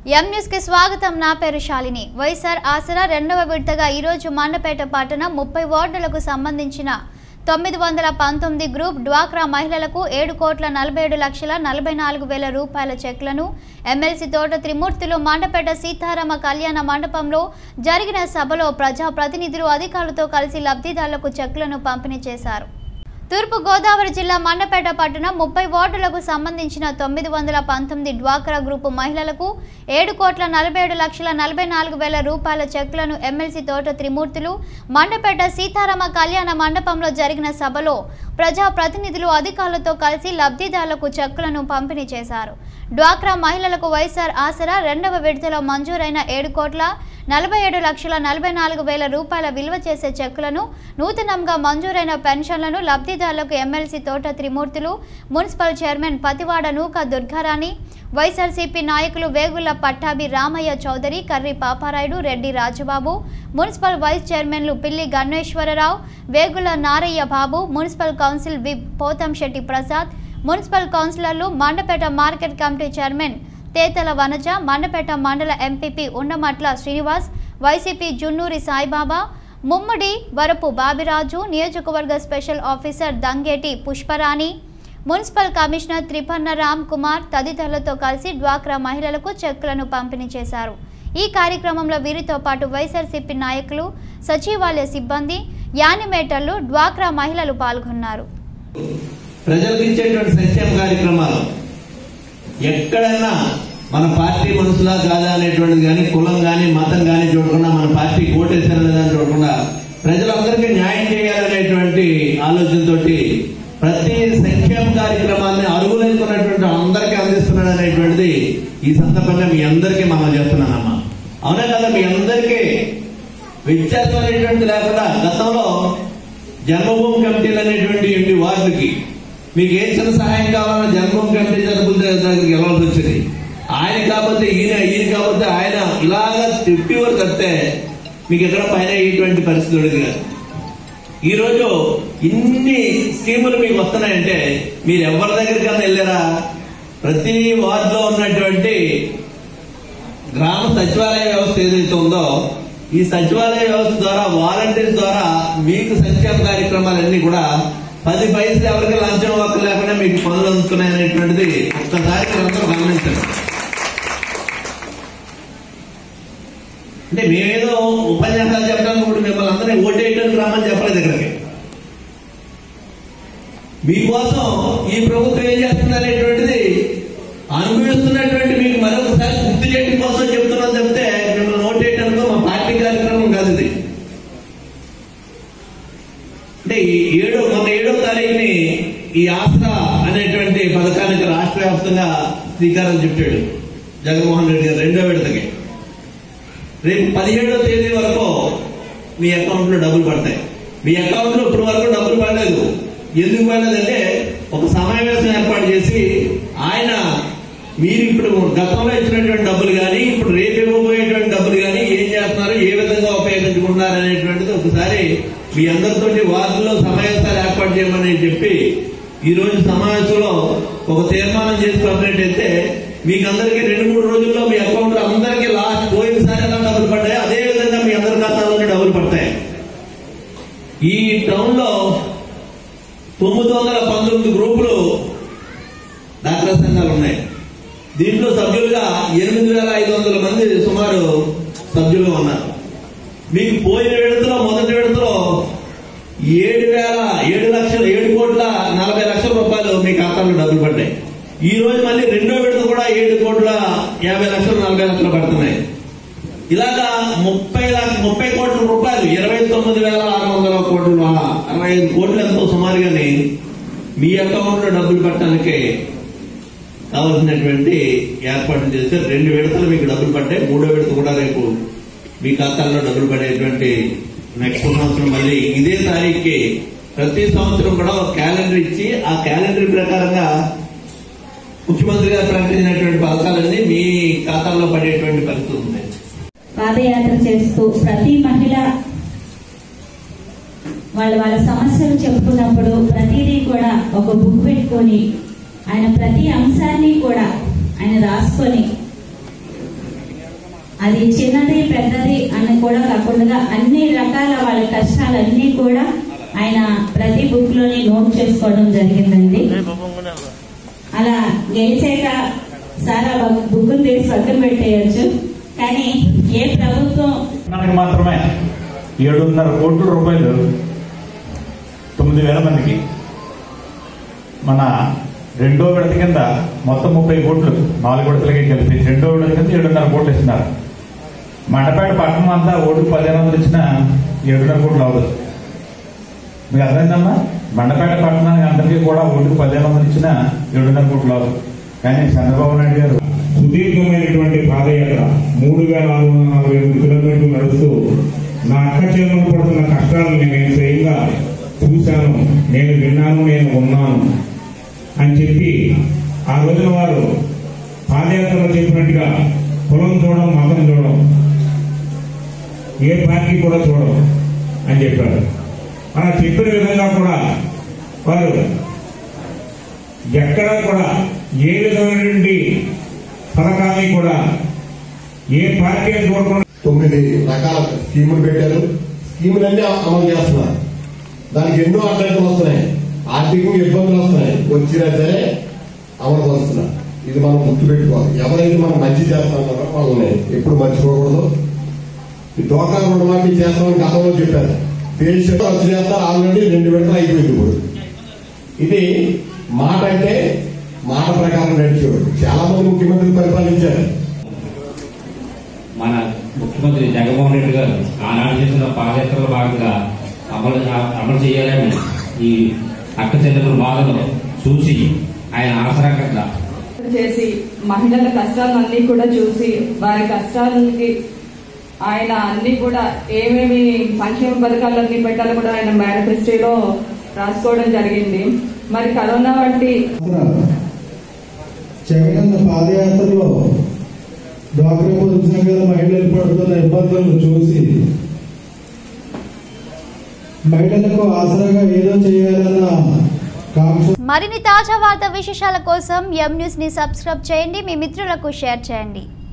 M news కి స్వాగతం నా పేరు శాలిని వైఎస్ఆర్ ఆసరా రెండవ విడతగా ఈరోజు మండపేట పట్టణం ముప్పై వార్డులకు సంబంధించిన తొమ్మిది వందల పంతొమ్మిది గ్రూప్ డ్వాక్రా మహిళలకు ఏడు కోట్ల నలభై ఏడు లక్షల నలభై నాలుగు వేల రూపాయల చెక్లను ఎమ్మెల్సీ తోట త్రిమూర్తులు మండపేట సీతారామ కళ్యాణ మండపంలో జరిగిన సభలో ప్రజాప్రతినిధులు అధికారులతో కలిసి లబ్ధిదారులకు చెక్లను పంపిణీ చేశారు తూర్పు గోదావరి జిల్లా మండపేట పట్టణం ముప్పై వార్డులకు సంబంధించిన తొమ్మిది వందల పంతొమ్మిది డ్వాక్రా గ్రూపు మహిళలకు ఏడు కోట్ల నలభై ఏడు లక్షల నలభై నాలుగు వేల రూపాయల చెక్లను ఎమ్మెల్సీ తోట త్రిమూర్తులు మండపేట సీతారామ కళ్యాణ మండపంలో జరిగిన సభలో ప్రజా ప్రతినిధులు అధికారులతో కలిసి లబ్ధిదారులకు చెక్కులను పంపిణీ చేశారు డ్వాక్రా మహిళలకు వైఎస్ఆర్ ఆసరా రెండవ విడతలో మంజూరైన ఏడు కోట్ల నలభై ఏడు లక్షల నలభై నాలుగు వేల రూపాయల విలువ చేసే చెక్కులను నూతనంగా మంజూరైన పెన్షన్లను లబ్ధిదారులకు ఎమ్మెల్సీ తోట త్రిమూర్తులు మున్సిపల్ చైర్మన్ పతివాడ నూక దుర్గారాణి వైఎస్ఆర్సీపీ నాయకులు వేగుల పట్టాభి రామయ్య చౌదరి కర్రి పాపారాయుడు రెడ్డి రాజుబాబు మున్సిపల్ వైస్ చైర్మన్లు Pilli Ganeswararao Vegula Narayya Babu municipal council whip Pothamsetty Prasad municipal కౌన్సిలర్లు Mandapeta market committee chairman Tetala Vanaja Mandapeta మండల ఎంపీపీ ఉండమట్ల శ్రీనివాస్ వైసీపీ జున్నూరి సాయిబాబా ముమ్మడి వరపు బాబిరాజు నియోజకవర్గ special officer Dangeti Pushparani municipal commissioner Tripanna Ram Kumar తదితరులతో కలిసి డ్వాక్రా మహిళలకు చెక్కులను పంపిణీ చేశారు ఈ కార్యక్రమంలో వీరితో పాటు వైఎస్ఆర్సీపీ నాయకులు సచివాలయ సిబ్బంది యానిమేటర్లు డ్వాక్రా మహిళలు పాల్గొన్నారు ప్రజలకు ఇచ్చేటువంటి సంక్షేమ కార్యక్రమాలు ఎక్కడైనా మన పార్టీ మనుషులా కాదా అనేటువంటిది కానీ కులం కానీ మతం కానీ చూడకుండా మన పార్టీ కోటేశ్వర లేదని చూడకుండా ప్రజలందరికీ న్యాయం చేయాలనేటువంటి ఆలోచనతో ప్రతి సంక్షేమ కార్యక్రమాన్ని అరుగులెనుకున్నటువంటి అందరికీ అందిస్తున్నాడు అనేటువంటిది ఈ సందర్భంగా మీ అందరికీ మనం చేస్తున్నానమ్మా అవునా కదా మీ అందరికీ వ్యత్యాసం అనేటువంటి లేకుండా గతంలో జన్మభూమి కమిటీలు అనేటువంటి ఇంటి వార్డుకి మీకు ఏ చిన్న సహాయం కావాలన్నా జన్మభూమి కమిటీ జరుపుల దగ్గరికి వెళ్ళాల్సి వచ్చింది ఆయన కాకపోతే ఈయన ఈయన కాకపోతే ఆయన ఇలాగా తిప్పి వరకు తప్పితే మీకు ఎక్కడ పైన ఇటువంటి పరిస్థితి ఉండేది కాదు ఈ రోజు ఇన్ని స్కీములు మీకు వస్తున్నాయంటే మీరు ఎవరి దగ్గరికి వెళ్ళారా ప్రతి వార్డులో ఉన్నటువంటి గ్రామ సచివాలయ వ్యవస్థ ఏదైతే ఉందో ఈ సచివాలయ వ్యవస్థ ద్వారా వాలంటీర్స్ ద్వారా మీకు సంక్షేమ కార్యక్రమాలన్నీ కూడా పది పైసలు ఎవరికి లంచం వర్క్ లేకుండా మీకు పనులు అందుతున్నాయనేటువంటిది ఒక్కసారి మీరందరూ గమనించండి అంటే మేమేదో ఉపన్యాసాలు చెప్పడానికి ఇప్పుడు మిమ్మల్ని అందరినీ ఓటేయడానికి రామని చెప్పలేదు ఇక్కడికి మీకోసం ఈ ప్రభుత్వం ఏం చేస్తుంది అనేటువంటిది అనుభవిస్తున్నటువంటి మీకు మరొకసారి గుర్తు చేయడం కోసం చెప్తున్నాం చెప్తే మిమ్మల్ని ఓటేయడంతో మా పార్టీ కార్యక్రమం కాదు ఇది అంటే ఈ ఏడో మొన్న ఏడో తారీఖుని ఈ ఆసరా అనేటువంటి పథకానికి రాష్ట్ర వ్యాప్తంగా శ్రీకారం చుట్టాడు జగన్మోహన్ రెడ్డి గారు రెండో విడతకి రేపు పదిహేడో తేదీ వరకు మీ అకౌంట్ లో డబ్బులు పడతాయి మీ అకౌంట్ లో ఇప్పటి వరకు డబ్బులు పడలేదు ఎందుకు పడలేదంటే ఒక సమావేశం ఏర్పాటు చేసి ఆయన మీరు ఇప్పుడు గతంలో ఇచ్చినటువంటి డబ్బులు కానీ ఇప్పుడు రేపు ఇవ్వబోయేటువంటి డబ్బులు కానీ ఏం చేస్తున్నారు ఏ విధంగా ఉపయోగించుకుంటున్నారు అనేటువంటిది ఒకసారి మీ అందరితోటి వార్డులో సమావేశాలు ఏర్పాటు చేయమని చెప్పి ఈ రోజు సమావేశంలో ఒక తీర్మానం చేసి పంపినట్టయితే మీకు అందరికీ రెండు మూడు రోజుల్లో మీ అకౌంట్ అందరికీ లాస్ట్ పోయినసారి ఎలా డబ్బులు పడ్డాయి అదే విధంగా మీ అందరి ఖాతాలోనే డబ్బులు పడతాయి ఈ టౌన్ లో తొమ్మిది వందల పంతొమ్మిది గ్రూపులు డాక్రా సంఘాలు ఉన్నాయి దీంట్లో సభ్యులుగా ఎనిమిది వేల ఐదు వందల మంది సుమారు సభ్యులు ఉన్నారు మీకు పోయిన విడతలో మొదటి విడతలో ఏడు వేల ఏడు లక్షల ఏడు కోట్ల నలభై లక్షల రూపాయలు మీ ఖాతాలో డబ్బులు పడ్డాయి ఈ రోజు మళ్ళీ రెండో విడత కూడా ఏడు కోట్ల యాభై లక్షలు నలభై లక్షలు పడుతున్నాయి ఇలాగా ముప్పై లక్ష ముప్పై కోట్ల రూపాయలు ఇరవై తొమ్మిది వేల ఆరు వందల కోట్లు అరవై ఐదు కోట్లు ఎంతో సుమారుగానే మీ అకౌంట్ లో డబ్బులు పెట్టడానికి కావలసినటువంటి ఏర్పాట్లు చేస్తే రెండు విడతలు మీకు డబ్బులు పడ్డాయి మూడో విడత కూడా రేపు మీ ఖాతాల్లో డబ్బులు పడేటువంటి నెక్స్ట్ సంవత్సరం మళ్ళీ ఇదే తారీఖుకి ప్రతి సంవత్సరం కూడా ఒక క్యాలెండర్ ఇచ్చి ఆ క్యాలెండర్ ప్రకారంగా ముఖ్యమంత్రి గారు ప్రకటించినటువంటి పథకాలన్నీ మీ ఖాతాల్లో పడేటువంటి పరిస్థితి ఉంది పాదయాత్ర చేస్తూ ప్రతి మహిళ వాళ్ళ వాళ్ళ సమస్యలు చెప్పుకున్నప్పుడు ప్రతిదీ కూడా ఒక బుక్ పెట్టుకొని ఆయన ప్రతి అంశాన్ని కూడా ఆయన రాసుకొని అది చిన్నది పెద్దది అని కూడా కాకుండా అన్ని రకాల వాళ్ళ కష్టాలన్నీ కూడా ఆయన ప్రతి బుక్ లోని నోట్ చేసుకోవడం జరిగిందండి అలా గెలిచాక సారా బుక్ తీసి పక్కన పెట్టేయచ్చు కానీ ఏ ప్రభుత్వం మనకి మాత్రమే ఏడున్నర కోట్ల రూపాయలు తొమ్మిది వేల మందికి మన రెండో విడత కింద మొత్తం ముప్పై కోట్లు నాలుగు విడతలకి కలిపి రెండో విడత కింద ఏడున్నర కోట్లు ఇస్తున్నారు మండపేట పట్టణం అంతా ఓటుకు పదిహేను వందలు ఇచ్చిన ఏడున్నర కోట్లు అవ్వదు మీకు అర్థమైందమ్మా మండపేట పట్టణానికి అందరికీ కూడా ఓటుకు పదిహేను వందలు ఇచ్చిన ఏడున్నర కోట్లు అవ్వదు కానీ చంద్రబాబు నాయుడు గారు సుదీర్ఘమైనటువంటి పాదయాత్ర మూడు వేల ఆరు వందల నలభై ఎనిమిది కిలోమీటర్లు నడుస్తూ నా అక్క చెల్లెలు పడుతున్న కష్టాలను నేను స్వయంగా చూశాను నేను విన్నాను నేను ఉన్నాను అని చెప్పి ఆ రోజున వారు పాదయాత్రలో చెప్పినట్టుగా కులం చూడడం మతం చూడడం ఏ పార్టీ కూడా చూడడం అని చెప్పారు అలా చెప్పిన విధంగా కూడా వారు ఎక్కడా కూడా ఏ విధమైనటువంటి పథకాన్ని కూడా ఏ పార్టీ అని చూడకుండా తొమ్మిది రకాల స్కీములు పెట్టారు స్కీములన్నీ అమలు చేస్తున్నారు దానికి ఎన్నో అడ్డంకులు వస్తున్నాయి ఆర్థికంగా ఇబ్బందులు వస్తున్నాయి వచ్చినా సరే అమలు పరుస్తున్నారు ఇది మనం గుర్తుపెట్టుకోవాలి ఎవరైతే మనం మంచి చేస్తున్నారో వాళ్ళని ఎప్పుడు మర్చిపోకూడదు ఈ డోకా రుణమాఫీ చేస్తామని గతంలో చెప్పారు పేషెంట్ వచ్చి చేస్తారు ఆల్రెడీ రెండు విడతలు అయిపోయింది ఇప్పుడు ఇది మాట అంటే మాట ప్రకారం నడిచేవాడు చాలా మంది ముఖ్యమంత్రులు పరిపాలించారు మన ముఖ్యమంత్రి జగన్మోహన్ రెడ్డి గారు ఆనాడు చేసిన పాదయాత్రలో భాగంగా అమలు అమలు చేయాలని ఈ అక్క చెల్లెల బాధలు చూసి ఆయన ఆసరా కింద చేసి మహిళల కష్టాలన్నీ కూడా చూసి వారి కష్టాలకి ఆయన అన్ని కూడా ఏమేమి సంక్షేమ పథకాలన్నీ పెట్టాలో కూడా ఆయన మేనిఫెస్టోలో రాసుకోవడం జరిగింది మరి కరోనా వంటి జగనన్న పాదయాత్రలో డ్వాక్రా పొదుపు సంఘాల మహిళలు పడుతున్న ఇబ్బందులను చూసి మహిళలకు ఆసరాగా ఏదో చేయాలన్న కాంక్ష మరిన్ని తాజా వార్తా విశేషాల కోసం ఎం న్యూస్ ని సబ్స్క్రైబ్ చేయండి మీ మిత్రులకు షేర్ చేయండి